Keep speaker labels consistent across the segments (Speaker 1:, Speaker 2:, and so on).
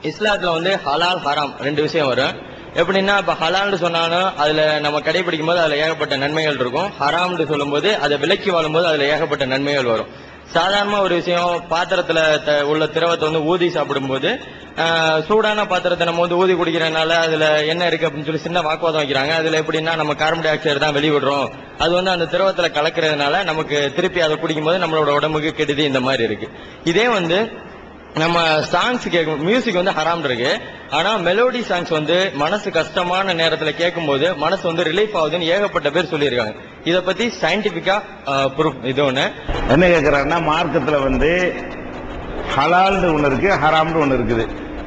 Speaker 1: இஸ்லாத்துல வந்து ஹலால் ஹராம் ரெண்டு விஷயம் வரும் எப்படின்னா இப்ப ஹலால்னு சொன்னாலும் அதுல நம்ம கடைபிடிக்கும் போது அதுல ஏகப்பட்ட நன்மைகள் இருக்கும் ஹராம்னு சொல்லும்போது அதை விலக்கி வாழும்போது அதுல ஏகப்பட்ட நன்மைகள் வரும் சாதாரணமா ஒரு விஷயம் பாத்திரத்துல த- உள்ள திரவத்தை வந்து ஊதி சாப்பிடும்போது ஆஹ், சூடான பாத்திரத்தை நம்ம வந்து ஊதி குடிக்கிறதுனால அதுல என்ன இருக்கு அப்படின்னு சொல்லி சின்ன வாக்குவாதம் வைக்கிறாங்க அதுல எப்படின்னா நம்ம கார்பன் டை ஆக்சைடு தான் வெளிவிடுறோம் அது வந்து அந்த திரவத்துல கலக்கிறதுனால நமக்கு திருப்பி அதை குடிக்கும்போது நம்மளோட உடம்புக்கு கெடுதி இந்த மாதிரி இருக்கு இதே வந்து நம்ம சாங்ஸ் கேட்கும் மியூசிக் வந்து ஹராம் இருக்கு ஆனா மெலோடி சாங்ஸ் வந்து மனசு கஷ்டமான நேரத்துல கேட்கும்போது மனசு வந்து ரிலீஃப் ஆகுதுன்னு ஏகப்பட்ட பேர் சொல்லியிருக்காங்க இத பத்தி சயின்டிபிக்கா ப்ரூஃப் இது ஒண்ணு
Speaker 2: என்ன கேட்கிறாருன்னா மார்க்கத்துல வந்து ஹலால்னு ஒண்ணு இருக்கு ஹராம்னு ஒண்ணு இருக்குது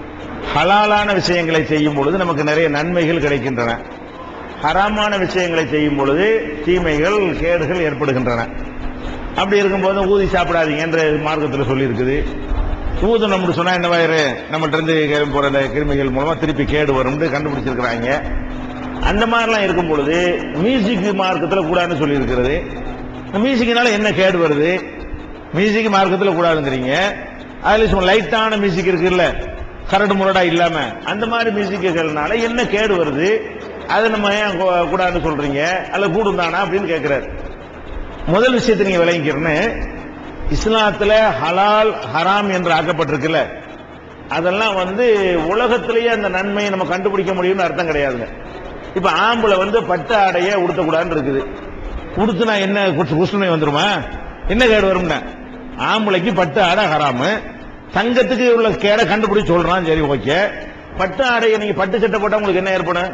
Speaker 2: ஹலாலான விஷயங்களை செய்யும் பொழுது நமக்கு நிறைய நன்மைகள் கிடைக்கின்றன ஹராமான விஷயங்களை செய்யும் பொழுது தீமைகள் கேடுகள் ஏற்படுகின்றன அப்படி இருக்கும்போது ஊதி சாப்பிடாதீங்க என்ற மார்க்கத்தில் சொல்லி இருக்குது ஊது நம்மளுக்கு சொன்னா என்ன வயிறு நம்மள்ட்ட இருந்து போற அந்த கிருமிகள் மூலமா திருப்பி கேடு வரும்னு கண்டுபிடிச்சிருக்கிறாங்க அந்த மாதிரிலாம் இருக்கும் பொழுது மியூசிக் மார்க்கத்தில் கூடாதுன்னு சொல்லி இருக்கிறது மியூசிக்னால என்ன கேடு வருது மியூசிக் மார்க்கத்தில் கூடாதுங்கிறீங்க அதுல சும்மா லைட்டான மியூசிக் இருக்குல்ல கரடு முரடா இல்லாம அந்த மாதிரி மியூசிக்குகள்னால என்ன கேடு வருது அதை நம்ம ஏன் கூ- கூடாதுன்னு சொல்றீங்க அல்ல கூடும் தானா அப்படின்னு கேட்கிறாரு முதல் விஷயத்தை நீங்க விளங்கிக்கிறேன்னு இஸ்லாத்துல ஹலால் ஹராம் என்று ஆக்கப்பட்டிருக்குல்ல அதெல்லாம் வந்து உலகத்திலேயே அந்த நன்மையை நம்ம கண்டுபிடிக்க முடியும்னு அர்த்தம் கிடையாதுங்க இப்ப ஆம்பளை வந்து பட்டு ஆடைய உடுத்தக்கூடாதுன்னு இருக்குது உடுத்துனா என்ன குசு- குசுமை வந்துருமா என்ன கேடு வரும்னா ஆம்பளைக்கு பட்டு ஆடை ஹராமு தங்கத்துக்கு உள்ள கேடை கண்டுபிடிச்சு சொல்றான் சரி ஓகே பட்டு ஆடையை நீங்க பட்டு சட்டை போட்டா உங்களுக்கு என்ன ஏற்படும்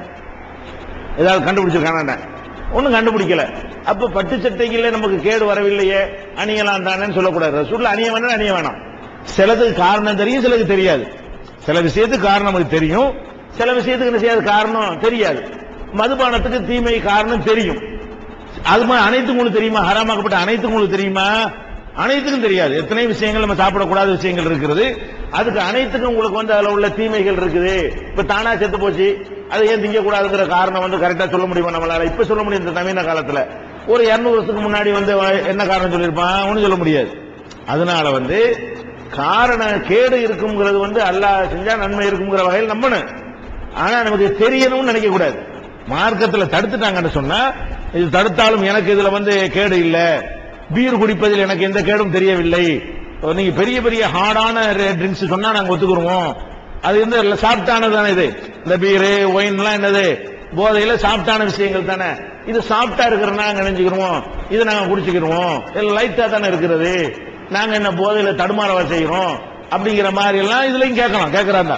Speaker 2: ஏதாவது கண்டுபிடிச்சிருக்கானா ஒன்றும் கண்டுபிடிக்கல அப்ப பட்டு சட்டைகள்ல நமக்கு கேடு வரவில்லையே அணியலாம் தானேன்னு சொல்லக்கூடாது ரசூல்ல அணிய வேணாம் அணிய வேணாம் சிலதுக்கு காரணம் தெரியும் சிலதுக்கு தெரியாது சில விஷயத்துக்கு காரணம் நமக்கு தெரியும் சில விஷயத்துக்கு என்ன செய்யாது காரணம் தெரியாது மதுபானத்துக்கு தீமை காரணம் தெரியும் அது மாதிரி அனைத்தும் உங்களுக்கு தெரியுமா ஹராமாக்கப்பட்ட அனைத்தும் உங்களுக்கு தெரியுமா அனைத்துக்கும் தெரியாது எத்தனை விஷயங்கள் நம்ம சாப்பிடக்கூடாத விஷயங்கள் இருக்கிறது அதுக்கு அனைத்துக்கும் உங்களுக்கு வந்து அதுல உள்ள தீமைகள் இருக்குது இப்ப தானா செத்து போச்சு அதை ஏன் திங்க கூடாதுங்கிற காரணம் வந்து கரெக்டா சொல்ல முடியுமா நம்மளால இப்ப சொல்ல முடியும் இந்த நவீன காலத்துல ஒரு 200 வருஷத்துக்கு முன்னாடி வந்து என்ன காரணம் சொல்லியிருப்பான் ஒன்னும் சொல்ல முடியாது அதனால வந்து காரண கேடு இருக்குங்கிறது வந்து அல்லாஹ் செஞ்சா நன்மை இருக்குங்கிற வகையில் நம்பணும் ஆனா நமக்கு தெரியணும்னு நினைக்க கூடாது மார்க்கத்துல தடுத்துட்டாங்கன்னு சொன்னா இது தடுத்தாலும் எனக்கு இதுல வந்து கேடு இல்ல பீர் குடிப்பதில் எனக்கு எந்த கேடும் தெரியவில்லை நீங்க பெரிய பெரிய ஹார்டான ட்ரிங்க்ஸ் சொன்னா நாங்க ஒத்துக்குருவோம் அது வந்து சாப்பிட்டானது தானே இது இந்த பீரு ஒயின்லாம் என்னது போதையில சாப்பிட்டான விஷயங்கள் தானே இது சாப்பிட்டா இருக்கிறனா நாங்க நினைச்சுக்கிறோம் இது நாங்க குடிச்சுக்கிறோம் இது லைட்டா தானே இருக்கிறது நாங்க என்ன போதையில தடுமாறவா செய்யறோம் அப்படிங்கிற மாதிரி எல்லாம் இதுலயும் கேட்கலாம் கேட்கறாங்க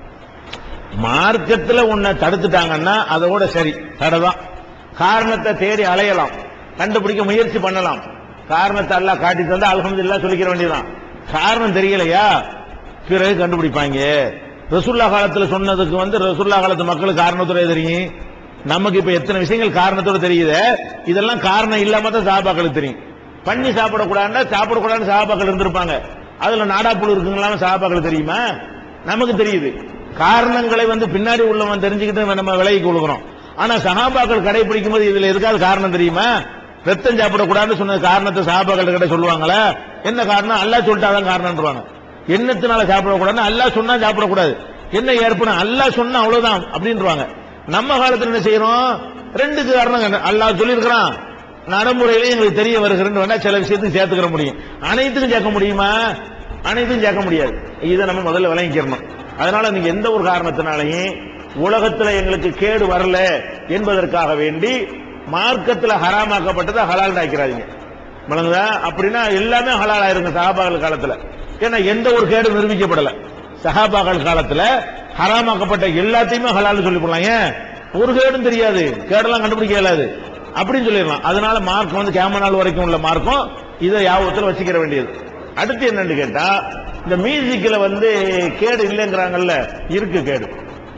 Speaker 2: மார்க்கத்துல உன்னை தடுத்துட்டாங்கன்னா அதோட சரி தடைதான் காரணத்தை தேடி அலையலாம் கண்டுபிடிக்க முயற்சி பண்ணலாம் காரணத்தை எல்லாம் காட்டி தந்தா அல்ஹம்துலில்லாஹ் சொல்லிக்கிற வேண்டியதுதான் காரணம் தெரியலையா பிறகு கண்டுபிடிப்பாங்க ரசுல்லா காலத்துல சொன்னதுக்கு வந்து ரசுல்லா காலத்து மக்களுக்கு காரணத்தோட தெரியும் நமக்கு இப்ப எத்தனை விஷயங்கள் காரணத்தோட தெரியுது இதெல்லாம் காரணம் இல்லாம தான் சாபாக்களுக்கு தெரியும் பண்ணி சாப்பிடக்கூடாதுன்னா சாப்பிடக்கூடாதுன்னு சாபாக்கள் இருந்திருப்பாங்க அதுல நாடாப்புழு இருக்குங்களாம் சாபாக்கள் தெரியுமா நமக்கு தெரியுது காரணங்களை வந்து பின்னாடி உள்ளவன் தெரிஞ்சுக்கிட்டு நம்ம விலைக்கு கொடுக்குறோம் ஆனா சஹாபாக்கள் கடைபிடிக்கும் போது இதுல எதுக்காவது காரணம் தெரியுமா ரத்தம் சாப்பிடக்கூடாதுன்னு சொன்ன காரணத்தை சஹாபாக்கள் கிட்ட சொல்லுவாங்களா என்ன காரணம் அல்லாஹ் சொல்லிட்டாதான் காரணம்ன்றாங்க என்னத்தினால சாப்பிடக்கூடாதுன்னு அல்லாஹ் சொன்னா சாப்பிடக்கூடாது என்ன ஏற்படும் அல்லாஹ் சொன்னா அவ்வளவுதான் அப்படின்றாங்க நம்ம காலத்துல என்ன செய்யறோம் ரெண்டுக்கு காரணம் அல்லாஹ் சொல்லியிருக்கிறான் நடைமுறையிலே எங்களுக்கு தெரிய வருகிறேன்னு வேணா சில விஷயத்துக்கு சேர்த்துக்கிற முடியும் அனைத்துக்கும் சேர்க்க முடியுமா அனைத்தும் சேர்க்க முடியாது இதை நம்ம முதல்ல விளங்கிக்கிறணும் அதனால நீங்க எந்த ஒரு காரணத்தினாலையும் உலகத்துல எங்களுக்கு கேடு வரல என்பதற்காக வேண்டி மார்க்கத்துல ஹராமாக்கப்பட்டதை ஹலால் ஆக்கிறாதீங்க விளங்குதா அப்படின்னா எல்லாமே ஹலால் ஆயிருங்க சஹாபாக்கள் காலத்துல ஏன்னா எந்த ஒரு கேடும் நிரூபிக்கப்படல சஹாபாக்கள் காலத்துல ஹராமாக்கப்பட்ட எல்லாத்தையுமே ஹலால் சொல்லி போடலாம் ஏன் ஒரு கேடும் தெரியாது கேடெல்லாம் கண்டுபிடிக்க இயலாது அப்படின்னு சொல்லிடலாம் அதனால மார்க்கம் வந்து கேம நாள் வரைக்கும் உள்ள மார்க்கம் இதை யாபத்துல வச்சுக்கிற வேண்டியது அடுத்து என்னன்னு கேட்டா இந்த மியூசிக்ல வந்து கேடு இல்லைங்கிறாங்கல்ல இருக்கு கேடு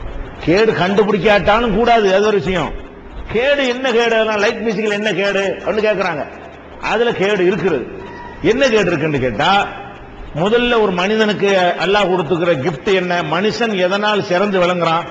Speaker 2: கேடு கண்டுபிடிக்காட்டாலும் கூடாது அது ஒரு விஷயம் கேடு என்ன கேடு லைட் மியூசிக்ல என்ன கேடு அப்படின்னு கேட்கறாங்க அதுல கேடு இருக்கிறது என்ன கேடு இருக்குன்னு கேட்டா முதல்ல ஒரு மனிதனுக்கு அல்லாஹ் கொடுத்துக்கிற கிஃப்ட் என்ன மனுஷன் எதனால் சிறந்து விளங்குறான்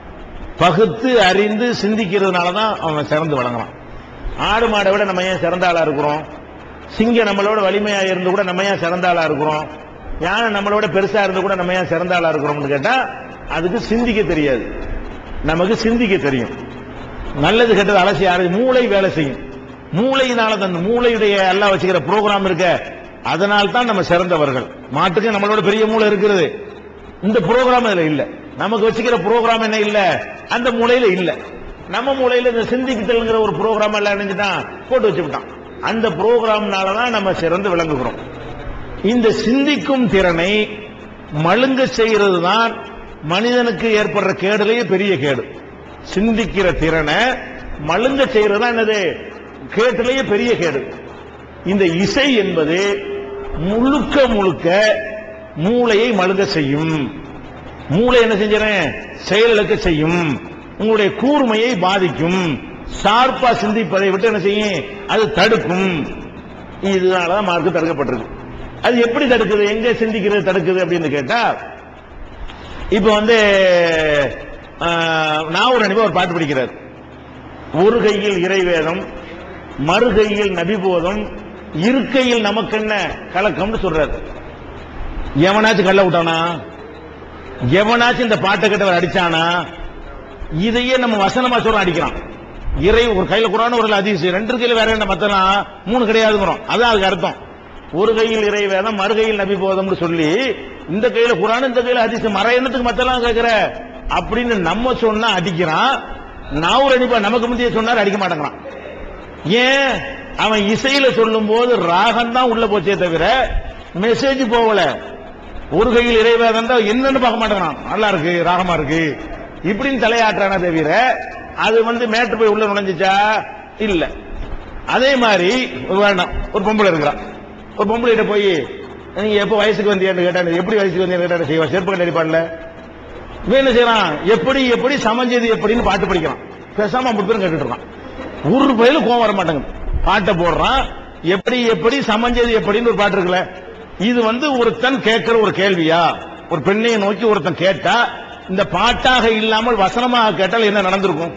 Speaker 2: பகுத்து அறிந்து சிந்திக்கிறதுனால தான் அவன் சிறந்து விளங்குறான் ஆடு மாடை விட நம்ம ஏன் சிறந்த ஆளா இருக்கிறோம் சிங்கம் நம்மளோட வலிமையா இருந்து கூட நம்ம ஏன் சிறந்த ஆளா இருக்கிறோம் யானை நம்மளோட பெருசா இருந்து கூட நம்ம ஏன் சிறந்த ஆளா இருக்கிறோம்னு கேட்டா அதுக்கு சிந்திக்க தெரியாது நமக்கு சிந்திக்க தெரியும் நல்லது கெட்டது அலசி ஆராய்ச்சி மூளை வேலை செய்யும் மூளையினால தான் மூளையுடைய எல்லாம் வச்சுக்கிற ப்ரோக்ராம் இருக்க அதனால தான் நம்ம சிறந்தவர்கள் மாட்டுக்கு நம்மளோட பெரிய மூளை இருக்கிறது இந்த ப்ரோக்ராம் இதுல இல்ல நமக்கு வச்சுக்கிற ப்ரோக்ராம் என்ன இல்ல அந்த மூளையில இல்ல நம்ம மூளையில இந்த சிந்திக்குதல்ங்கிற ஒரு ப்ரோக்ராம் எல்லாம் நினைச்சுட்டான் போட்டு வச்சுட்டான் அந்த ப்ரோக்ராம்னால தான் நம்ம சிறந்து விளங்குகிறோம் இந்த சிந்திக்கும் திறனை மழுங்க செய்கிறது தான் மனிதனுக்கு ஏற்படுற கேடுலயே பெரிய கேடு சிந்திக்கிற திறனை மழுங்க செய்யறது தான் என்னது கேட்டிலேயே பெரிய கேடு இந்த இசை என்பது முழுக்க முழுக்க மூளையை மழுங்க செய்யும் மூளை என்ன செஞ்சிடறேன் செயலிழக்க செய்யும் உங்களுடைய கூர்மையை பாதிக்கும் ஷார்ப்பா சிந்திப்பதை விட்டு என்ன செய்யும் அது தடுக்கும் இதனாலதான் மார்க் தடுக்கப்பட்டிருக்கு அது எப்படி தடுக்குது எங்க சிந்திக்கிறது தடுக்குது அப்படின்னு கேட்டா இப்ப வந்து ஆஹ், நான் ஒரு அனுபவம் ஒரு பாட்டு படிக்கிறார் ஒரு கையில் இறைவேதம் மறு கையில் நபிபோதம் இருக்கையில் நமக்கென்ன கலக்கம்னு சொல்றாரு எவனாச்சும் கள்ள விட்டானா எவனாச்சும் இந்த பாட்டை கட்டவர் அடிச்சானா இதையே நம்ம வசனமா சொல்ல அடிக்கிறான் இறை ஒரு கையில குரான் ஒரு அதிசயம் ரெண்டு கையில வேற என்ன மத்தலாம் மூணு கிடையாதுங்கிறோம் அதான் அதுக்கு அர்த்தம் ஒரு கையில் இறை வேதம் மறு கையில் நபி போதம்னு சொல்லி இந்த கையில குரான் இந்த கையில அதிசயம் மர எண்ணத்துக்கு மத்தலாம் கேட்கிற அப்படின்னு நம்ம சொன்னா அடிக்கிறான் நாவூர் அடிப்பா நமக்கு முந்தைய சொன்னார் அடிக்க மாட்டேங்கிறான் ஏன் அவன் இசையில சொல்லும் போது ராகம் தான் உள்ள போச்சே தவிர மெசேஜ் போகல ஒரு கையில் இறைவேதம் தான் என்னன்னு பார்க்க மாட்டேங்கிறான் நல்லா இருக்கு ராகமா இருக்கு இப்படின்னு தலையாட்டுறான தவிர அது வந்து மேட்டு போய் உள்ள நுழைஞ்சிச்சா இல்ல அதே மாதிரி ஒரு வேண்டாம் ஒரு பொம்பளை இருக்கிறான் ஒரு பொம்பளை போய் நீங்க எப்ப வயசுக்கு வந்தீங்கன்னு கேட்டா எப்படி வயசுக்கு வந்தீங்கன்னு கேட்டா செய்வா செருப்பு கண்டு அடிப்பான்ல இவன் என்ன செய்யறான் எப்படி எப்படி சமைஞ்சது எப்படின்னு பாட்டு படிக்கிறான் பேசாம அப்படி பேரும் கேட்டுட்டு இருக்கான் ஒரு பயிலும் கோவம் வர மாட்டேங்குது பாட்டை போடுறான் எப்படி எப்படி சமைஞ்சது எப்படின்னு ஒரு பாட்டு இருக்குல்ல இது வந்து ஒருத்தன் கேட்கிற ஒரு கேள்வியா ஒரு பெண்ணையை நோக்கி ஒருத்தன் கேட்டா இந்த பாட்டாக இல்லாமல் வசனமாக கேட்டால் என்ன நடந்திருக்கும்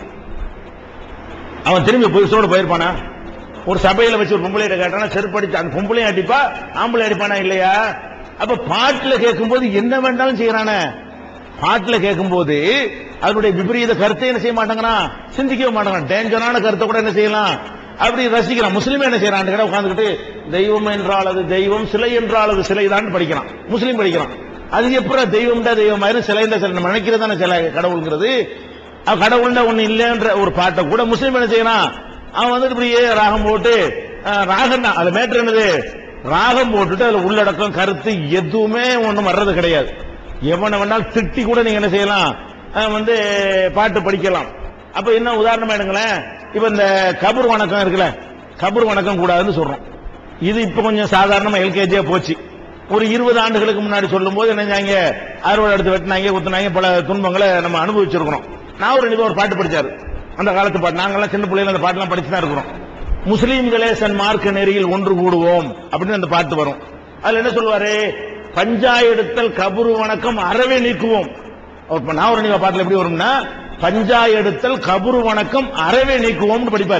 Speaker 2: அவன் திரும்பி புதுசோடு போயிருப்பானா ஒரு சபையில வச்சு ஒரு பொம்பளையிட்ட கேட்டானா செருப்படிச்சு அந்த பொம்பளையும் அடிப்பா ஆம்பளை அடிப்பானா இல்லையா அப்ப பாட்டுல கேட்கும்போது என்ன வேண்டாலும் செய்யறானே பாட்டுல கேட்கும்போது அதனுடைய விபரீத கருத்தை என்ன செய்ய மாட்டாங்கிறான் சிந்திக்கவே மாட்டாங்க டேஞ்சரான கருத்தை கூட என்ன செய்யலாம் அப்படி ரசிக்கிறான் முஸ்லீம் என்ன செய்யறான் கிட்ட உட்காந்துக்கிட்டு தெய்வம் என்றால் அது தெய்வம் சிலை என்றால் அது சிலைதான் படிக்கிறான் முஸ்லீம் படிக்கிறான் அது எப்படி தெய்வம்டா தெய்வம் மாதிரி சிலைந்த சிலை நம்ம நினைக்கிறது தானே சிலை கடவுளுங்கிறது அவன் கடவுள்னா ஒண்ணு இல்லைன்ற ஒரு பாட்டை கூட முஸ்லீம் என்ன செய்யறான் அவன் வந்துட்டு இப்படியே ராகம் போட்டு அஹ், ராகம் தான் அது மேட்ரு என்னது ராகம் போட்டுட்டு அதுல உள்ளடக்கம் கருத்து எதுவுமே ஒண்ணும் வர்றது கிடையாது எவனை வேணாலும் திட்டி கூட நீங்க என்ன செய்யலாம் அஹ், வந்து பாட்டு படிக்கலாம் அப்ப என்ன உதாரணமா எடுங்களேன் இப்ப இந்த கபூர் வணக்கம் இருக்குல்ல கபூர் வணக்கம் கூடாதுன்னு சொல்றோம் இது இப்ப கொஞ்சம் சாதாரணமா எல்கேஜியா போச்சு ஒரு இருபது ஆண்டுகளுக்கு முன்னாடி சொல்லும் போது என்ன செஞ்சாங்க அறுவடை எடுத்து வெட்டினாங்க குத்துனாங்க பல துன்பங்களை நம்ம அனுபவிச்சிருக்கிறோம் நான் ஒரு நிபுணர் ஒரு பாட்டு படிச்சாரு அந்த காலத்து பாட்டு நாங்கெல்லாம் சின்ன பிள்ளைல அந்த பாட்டுலாம் படிச்சு தான் இருக்கிறோம் முஸ்லீம்களே சன் மார்க்க நெறியில் ஒன்று கூடுவோம் அப்படின்னு அந்த பாட்டு வரும் அதுல என்ன சொல்லுவாரு பஞ்சாயெடுத்தல் கபுரு வணக்கம் அறவே நீக்குவோம் இப்ப நான் ஒரு நீங்க பாட்டுல எப்படி வரும்னா பஞ்சாயெடுத்தல் கபுரு வணக்கம் அறவே நீக்குவோம்னு படிப்பாரு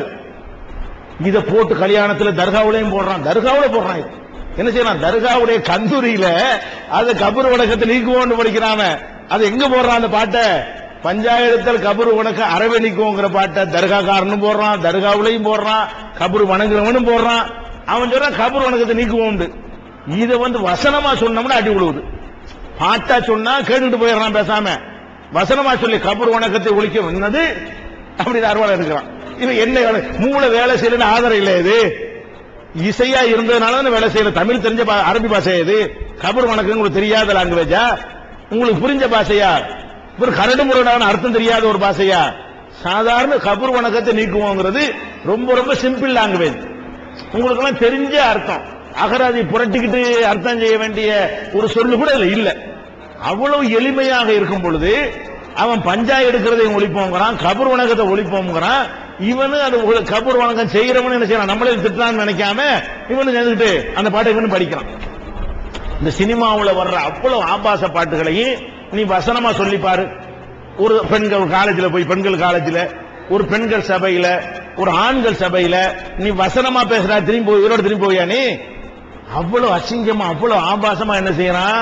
Speaker 2: இத போட்டு கல்யாணத்துல தர்காவுலையும் போடுறான் தர்காவுல போடுறான் இது. என்ன செய்யறான் தர்காவுடைய கந்தூரியில அது கபர் வணக்கத்தை நீக்குவோம்னு படிக்கிறான் அது எங்க போடுறான் அந்த பாட்டை பஞ்சாயத்தல் கபர் வணக்க அறவே நீக்குவோங்கிற பாட்டை தர்காக்காரனும் போடுறான் தர்காவுலையும் போடுறான் கபர் வணங்குறவனும் போடுறான் அவன் சொல்றான் கபர் வணக்கத்தை நீக்குவோம் இத வந்து வசனமா சொன்னோம்னா அடி விழுவுது பாட்டா சொன்னா கேட்டுட்டு போயிடுறான் பேசாம வசனமா சொல்லி கபர் வணக்கத்தை ஒழிக்க என்னது அப்படி அறுவாளை இருக்கிறான் இவன் என்ன வேலை மூளை வேலை செய்யலன்னு ஆதரவு இல்லை இது இசையா இருந்ததுனால தானே வேலை செய்யல தமிழ் தெரிஞ்ச பா- அரபி பாஷை இது கபர் வணக்கம் உங்களுக்கு தெரியாத லாங்குவேஜா உங்களுக்கு புரிஞ்ச பாஷையா ஒரு கரடு முரடான அர்த்தம் தெரியாத ஒரு பாஷையா சாதாரண கபர் வணக்கத்தை நீக்குவோங்கிறது ரொம்ப ரொம்ப சிம்பிள் லாங்குவேஜ் உங்களுக்கு எல்லாம் தெரிஞ்ச அர்த்தம் அகராதி புரட்டிக்கிட்டு அர்த்தம் செய்ய வேண்டிய ஒரு சொல்லு கூட இதுல இல்ல அவ்வளவு எளிமையாக இருக்கும் பொழுது அவன் பஞ்சா எடுக்கிறதை ஒழிப்போங்கிறான் கபர் வணக்கத்தை ஒழிப்போங்கிறான் இவனு அது ஒரு கபர் வணக்கம் செய்யறவனு என்ன செய்யறான் நம்மளே திட்டுறான்னு நினைக்காம இவனு சேர்ந்துக்கிட்டு அந்த பாட்டை இவனு படிக்கிறான் இந்த சினிமாவுல வர்ற அவ்வளவு ஆபாச பாட்டுகளையும் நீ வசனமா சொல்லி பாரு ஒரு பெண்கள் காலேஜில் போய் பெண்கள் காலேஜில் ஒரு பெண்கள் சபையில ஒரு ஆண்கள் சபையில நீ வசனமா பேசுறா திரும்பி போய் உயிரோடு திரும்பி போவியா நீ அவ்வளவு அசிங்கமா அவ்வளவு ஆபாசமா என்ன செய்யறான்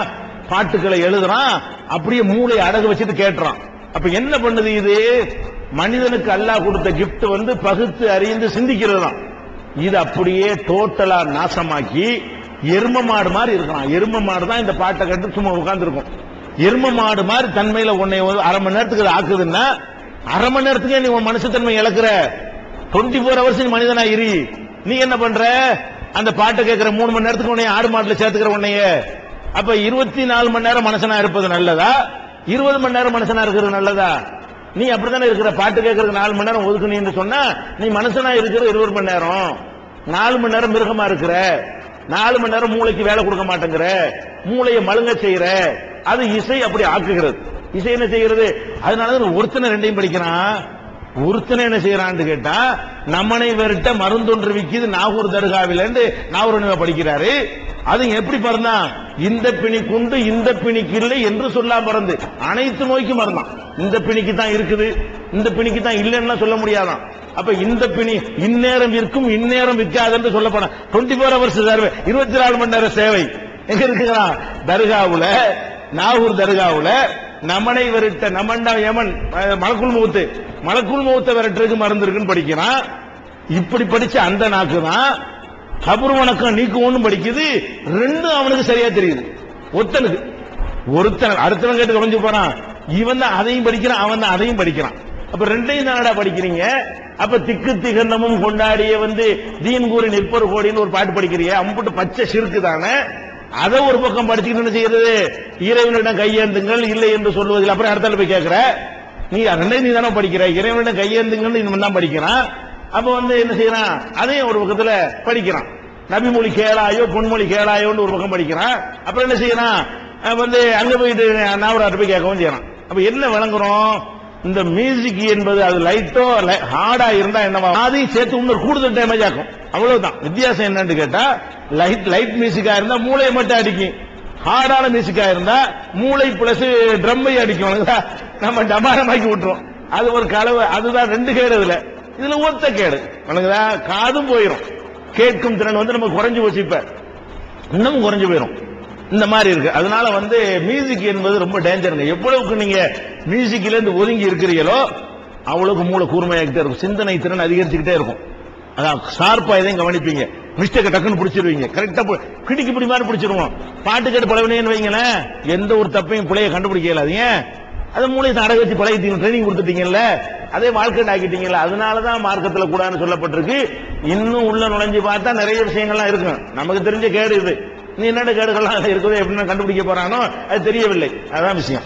Speaker 2: பாட்டுக்களை எழுதுறான் அப்படியே மூளை அடகு வச்சுட்டு கேட்டுறான் அப்ப என்ன பண்ணுது இது மனிதனுக்கு அல்லாஹ் கொடுத்த கிஃப்ட் வந்து பகுத்து அறிந்து சிந்திக்கிறது தான் இது அப்படியே டோட்டலா நாசமாக்கி எரும மாடு மாதிரி இருக்கலாம் எரும மாடு தான் இந்த பாட்டை கேட்டு சும்மா உட்கார்ந்துருக்கும் எரும மாடு மாதிரி தன்மையில உன்னை ஒரு அரை மணி நேரத்துக்கு இது ஆக்குதுன்னா அரை மணி நேரத்துக்கே நீ உன் மனுஷத்தன்மை இழக்கிற டுவெண்ட்டி ஃபோர் ஹவர்ஸ் நீ மனிதனா இரு நீ என்ன பண்ற அந்த பாட்டை கேட்கிற மூணு மணி நேரத்துக்கு உன்னைய ஆடு மாட்டுல சேர்த்துக்கிற உன்னைய அப்ப இருபத்தி நாலு மணி நேரம் மனுஷனா இருப்பது நல்லதா இருபது மணி நேரம் மனுஷனா இருக்கிறது நல்லதா நீ அப்படித்தானே இருக்கிற பாட்டு கேட்கறதுக்கு நாலு மணி நேரம் ஒதுக்குனீன்னு சொன்னா நீ மனுஷனா இருக்கிற இருபது மணி நேரம் நாலு மணி நேரம் மிருகமா இருக்கிற நாலு மணி நேரம் மூளைக்கு வேலை கொடுக்க மாட்டேங்கிற மூளையை மழுங்க செய்யற அது இசை அப்படி ஆக்குகிறது இசை என்ன செய்கிறது அதனாலதான் ஒருத்தனை ரெண்டையும் படிக்கிறான் ஒருத்தனை என்ன செய்யறான்னு கேட்டா நம்மனை விரட்ட மருந்தொன்று விக்குது நாகூர் தர்காவில நாகூர் படிக்கிறாரு அது எப்படி மறந்தான் இந்த பிணி குண்டு இந்த பிணிக்கு இல்லை என்று சொல்லாம மறந்து அனைத்து நோய்க்கும் மறந்தான் இந்த பிணிக்கு தான் இருக்குது இந்த பிணிக்கு தான் இல்லைன்னு சொல்ல முடியாதான் அப்ப இந்த பிணி இந்நேரம் விற்கும் இந்நேரம் விற்காதுன்னு சொல்லப்படும் டுவெண்ட்டி ஃபோர் ஹவர்ஸ் சர்வே இருபத்தி நாலு மணி நேரம் சேவை எங்க இருக்குங்களா தர்காவுல நாகூர் தர்காவுல நமனை விரட்ட நமண்டா யமன் அஹ், மலக்குள் மூத்து மலக்குள் மூத்த விரட்டுறதுக்கு மருந்து இருக்குன்னு படிக்கிறான் இப்படி படிச்ச அந்த நாக்கு தான் கபர் வணக்கம் நீக்கு ஒண்ணும் படிக்குது ரெண்டும் அவனுக்கு சரியா தெரியுது ஒருத்தனுக்கு ஒருத்தன் அடுத்தவன் கேட்டு குறைஞ்சு போறான் இவன் தான் அதையும் படிக்கிறான் அவன் தான் அதையும் படிக்கிறான் அப்ப ரெண்டையும் தானடா படிக்கிறீங்க அப்ப திக்கு திகண்டமும் கொண்டாடிய வந்து தீன் கூறி நிற்பர் கோடின்னு ஒரு பாட்டு படிக்கிறிய அம்புட்டு பச்சை சிறுக்கு தானே அதை ஒரு பக்கம் படிச்சுக்கிட்டு என்ன செய்யறது இறைவனிடம் கையேந்துங்கள் இல்லை என்று சொல்வதில் அப்புறம் இடத்துல போய் கேட்கிற நீ ரெண்டையும் நீ தானே படிக்கிற இறைவனிடம் கையேந்துங்கள்னு இவன் தான் படிக்கிறான் அப்ப வந்து என்ன செய்யறான் அதையும் ஒரு பக்கத்துல படிக்கிறான் நபிமொழி கேளாயோ பொன்மொழி கேளாயோன்னு ஒரு பக்கம் படிக்கிறான் அப்புறம் என்ன செய்யறான் அஹ் வந்து அங்க போயிட்டு நாவராட்டு போய் கேட்கவும் செய்யறான் அப்ப என்ன விளங்குறோம் இந்த மியூசிக் என்பது அது லைட்டோ ஹார்டா இருந்தா என்னவா அதையும் சேர்த்து இன்னொரு கூடுதல் டேமேஜ் ஆக்கும் அவ்வளவுதான் வித்தியாசம் என்னன்னு கேட்டா லைட் லைட் மியூசிக்கா இருந்தா மூளையை மட்டும் அடிக்கும் ஹார்டான மியூசிக்கா இருந்தா மூளை பிளஸ் ட்ரம்மை அடிக்கும் வணங்குதா? நம்ம டமாரமாக்கி விட்டுரும் அது ஒரு கலவை அதுதான் ரெண்டு கேடு இதுல இதுல ஒத்த கேடு வணங்குதா காதும் போயிடும் கேட்கும் திறன் வந்து நம்ம குறைஞ்சு போச்சு இப்ப இன்னமும் குறைஞ்சு போயிடும் இந்த மாதிரி இருக்கு அதனால வந்து மியூசிக் என்பது ரொம்ப டேஞ்சருங்க எவ்வளவுக்கு நீங்க மியூசிக்ல இருந்து ஒதுங்கி இருக்கிறீங்களோ அவ்வளவுக்கு மூளை கூர்மையாகிட்டே இருக்கும் சிந்தனை திறன் அதிகரிச்சுக்கிட்டே இருக்கும் அதான் ஷார்ப்பா இதையும் கவனிப்பீங்க மிஸ்டேக்க டக்குன்னு பிடிச்சிருவீங்க கரெக்டா கிடிக்கு பிடி மாதிரி பிடிச்சிருவோம் பாட்டு கேட்டு பழவினேன்னு வைங்களேன் எந்த ஒரு தப்பையும் பிள்ளைய கண்டுபிடிக்க இயலாது ஏன் அது மூளையை அடகு வச்சு பழகிட்டீங்க ட்ரைனிங் கொடுத்துட்டீங்கல்ல அதே வாழ்க்கை ஆக்கிட்டீங்கல்ல அதனாலதான் மார்க்கத்துல கூடாதுன்னு சொல்லப்பட்டிருக்கு இன்னும் உள்ள நுழைஞ்சு பார்த்தா நிறைய விஷயங்கள்லாம் இருக்கும் நமக்கு தெரிஞ்ச கேடு இது நீ என்னென்ன கேடுகள்லாம் இருக்குது எப்படின்னு கண்டுபிடிக்க போறானோ அது தெரியவில்லை அதான் விஷயம்